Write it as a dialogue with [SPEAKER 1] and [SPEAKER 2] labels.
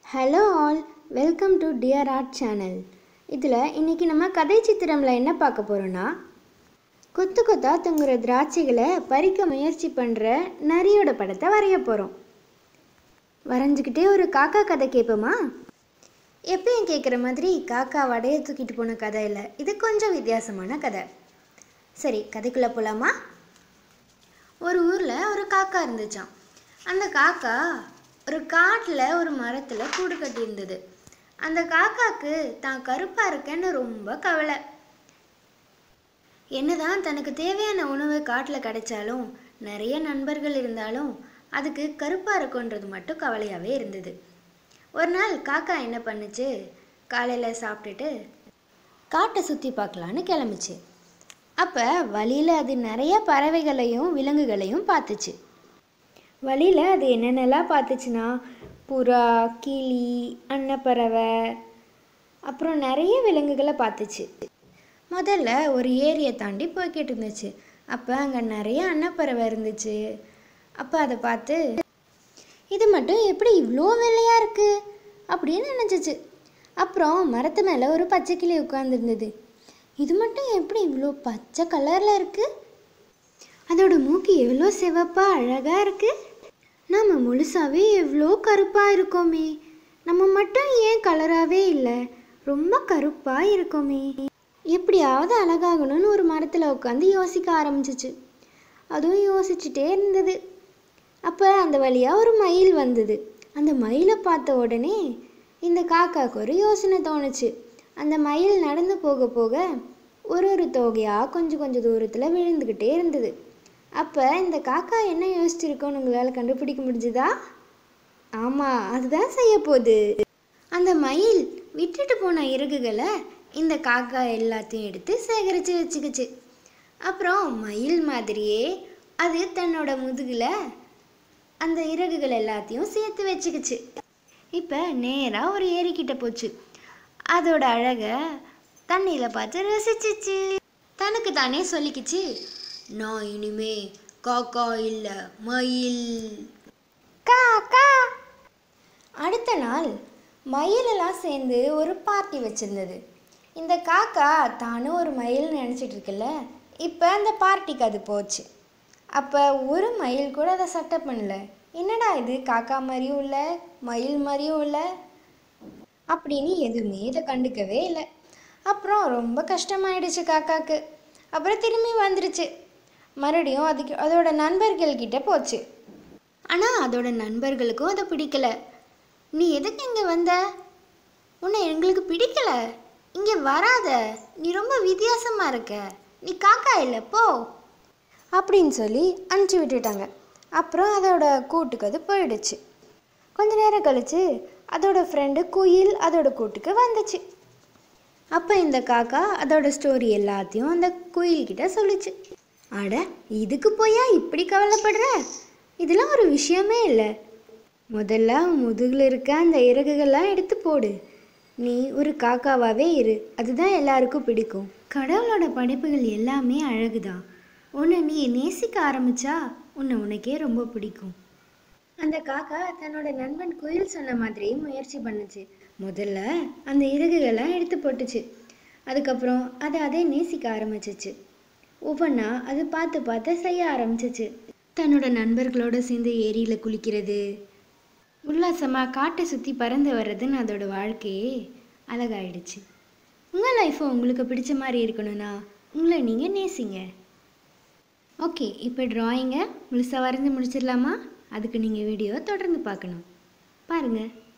[SPEAKER 1] hello all welcome to dear art channel இதில் இன்றைக்கி நம்ம கதை சித்திரமில் என்ன பார்க்க போகிறோன்னா கொத்து கொத்தா தொங்குற திராட்சைகளை பறிக்க முயற்சி பண்ணுற நரியோட படத்தை வரைய போகிறோம் வரைஞ்சிக்கிட்டே ஒரு காக்கா கதை கேட்போமா எப்பயும் கேட்குற மாதிரி காக்கா வடையை தூக்கிட்டு போன கதை இல்லை இது கொஞ்சம் வித்தியாசமான கதை சரி கதைக்குள்ளே போகலாமா ஒரு ஊரில் ஒரு காக்கா இருந்துச்சாம் அந்த காக்கா ஒரு காட்டில் ஒரு மரத்தில் கூடு கட்டியிருந்தது அந்த காக்காக்கு தான் கருப்பாக இருக்கேன்னு ரொம்ப கவலை என்னதான் தனக்கு தேவையான உணவு காட்டில் கிடைச்சாலும் நிறைய நண்பர்கள் இருந்தாலும் அதுக்கு கருப்பாக இருக்குன்றது மட்டும் கவலையாகவே இருந்தது ஒரு நாள் காக்கா என்ன பண்ணுச்சு காலையில் சாப்பிட்டுட்டு காட்டை சுற்றி பார்க்கலான்னு கிளம்பிச்சு அப்போ வழியில் அது நிறைய பறவைகளையும் விலங்குகளையும் பார்த்துச்சு வழியில் அது என்னென்னலாம் பார்த்துச்சுன்னா புறா கிளி அன்னப்பறவை அப்புறம் நிறைய விலங்குகளை பார்த்துச்சு முதல்ல ஒரு ஏரியை தாண்டி போய்கிட்டு இருந்துச்சு அப்போ அங்கே நிறைய அன்னப்பறவை இருந்துச்சு அப்போ அதை பார்த்து இது மட்டும் எப்படி இவ்வளோ வெள்ளையாக இருக்குது அப்படின்னு நினச்சிச்சு அப்புறம் மரத்து மேலே ஒரு பச்சை கிளி உட்காந்துருந்தது இது மட்டும் எப்படி இவ்வளோ பச்சை கலரில் இருக்குது அதோட மூக்கு எவ்வளோ சிவப்பாக அழகாக இருக்குது நம்ம முழுசாவே எவ்வளோ கருப்பாக இருக்கோமே நம்ம மட்டும் ஏன் கலராகவே இல்லை ரொம்ப கருப்பாக இருக்கோமே எப்படியாவது அழகாகணும்னு ஒரு மரத்தில் உட்காந்து யோசிக்க ஆரம்பிச்சிச்சு அதுவும் யோசிச்சுட்டே இருந்தது அப்போ அந்த வழியாக ஒரு மயில் வந்தது அந்த மயிலை பார்த்த உடனே இந்த காக்காவுக்கு ஒரு யோசனை தோணுச்சு அந்த மயில் நடந்து போக போக ஒரு ஒரு தொகையாக கொஞ்சம் கொஞ்சம் தூரத்தில் விழுந்துக்கிட்டே இருந்தது அப்போ இந்த காக்கா என்ன யோசிச்சிருக்கோன்னு உங்களால் கண்டுபிடிக்க முடிஞ்சுதா ஆமாம் அதுதான் செய்ய போகுது அந்த மயில் விட்டுட்டு போன இறகுகளை இந்த காக்கா எல்லாத்தையும் எடுத்து சேகரித்து வச்சுக்கிச்சு அப்புறம் மயில் மாதிரியே அது தன்னோட முதுகில் அந்த இறகுகள் எல்லாத்தையும் சேர்த்து வச்சுக்கிச்சு இப்போ நேராக ஒரு ஏரிக்கிட்ட போச்சு அதோட அழகை தண்ணியில் பார்த்து ரசிச்சிச்சு தனக்கு தானே சொல்லிக்கிச்சு நான் இனிமே காக்கா இல்லை மயில் காக்கா அடுத்த நாள் மயிலெல்லாம் சேர்ந்து ஒரு பார்ட்டி வச்சுருந்தது இந்த காக்கா தானும் ஒரு மயில் நினச்சிட்டு இருக்குல்ல இப்போ அந்த பார்ட்டிக்கு அது போச்சு அப்போ ஒரு மயில் கூட அதை சட்டை பண்ணல என்னடா இது காக்கா மாதிரியும் இல்லை மயில் மாதிரியும் இல்லை அப்படின்னு எதுவுமே இதை கண்டுக்கவே இல்லை அப்புறம் ரொம்ப கஷ்டமாயிடுச்சு காக்காக்கு அப்புறம் திரும்பி வந்துருச்சு மறுபடியும் அதுக்கு அதோட நண்பர்கள் கிட்ட போச்சு ஆனால் அதோட நண்பர்களுக்கும் அதை பிடிக்கல நீ எதுக்கு இங்கே வந்த உன்னை எங்களுக்கு பிடிக்கல இங்கே வராத நீ ரொம்ப வித்தியாசமாக இருக்க நீ காக்கா இல்லை போ அப்படின்னு சொல்லி அனுப்பிச்சி விட்டுட்டாங்க அப்புறம் அதோட கூட்டுக்கு அது போயிடுச்சு கொஞ்ச நேரம் கழிச்சு அதோட ஃப்ரெண்டு குயில் அதோட கூட்டுக்கு வந்துச்சு அப்போ இந்த காக்கா அதோட ஸ்டோரி எல்லாத்தையும் அந்த குயில்கிட்ட சொல்லுச்சு அட இதுக்கு போயா இப்படி கவலைப்படுற இதெல்லாம் ஒரு விஷயமே இல்லை முதல்ல முதுகில் இருக்க அந்த இறகுகள்லாம் எடுத்து போடு நீ ஒரு காக்காவாகவே இரு அதுதான் எல்லாருக்கும் பிடிக்கும் கடவுளோட படைப்புகள் எல்லாமே அழகுதான் உன்னை நீ நேசிக்க ஆரம்பிச்சா உன்னை உனக்கே ரொம்ப பிடிக்கும் அந்த காக்கா தன்னோட நண்பன் குயில் சொன்ன மாதிரி முயற்சி பண்ணுச்சு முதல்ல அந்த இறகுகளை எடுத்து போட்டுச்சு அதுக்கப்புறம் அதை அதே நேசிக்க ஆரம்பிச்சிச்சு ஒவ்வொன்றா அது பார்த்து பார்த்து செய்ய ஆரம்பிச்சிச்சு தன்னோட நண்பர்களோட சேர்ந்து ஏரியில் குளிக்கிறது உல்லாசமாக காட்டை சுற்றி பறந்து வர்றதுன்னு அதோட வாழ்க்கையே அழகாயிடுச்சு உங்கள் லைஃப்பை உங்களுக்கு பிடிச்ச மாதிரி இருக்கணும்னா உங்களை நீங்கள் நேசிங்க ஓகே இப்போ ட்ராயிங்கை முழுசாக வரைஞ்சி முடிச்சிடலாமா அதுக்கு நீங்கள் வீடியோ தொடர்ந்து பார்க்கணும் பாருங்கள்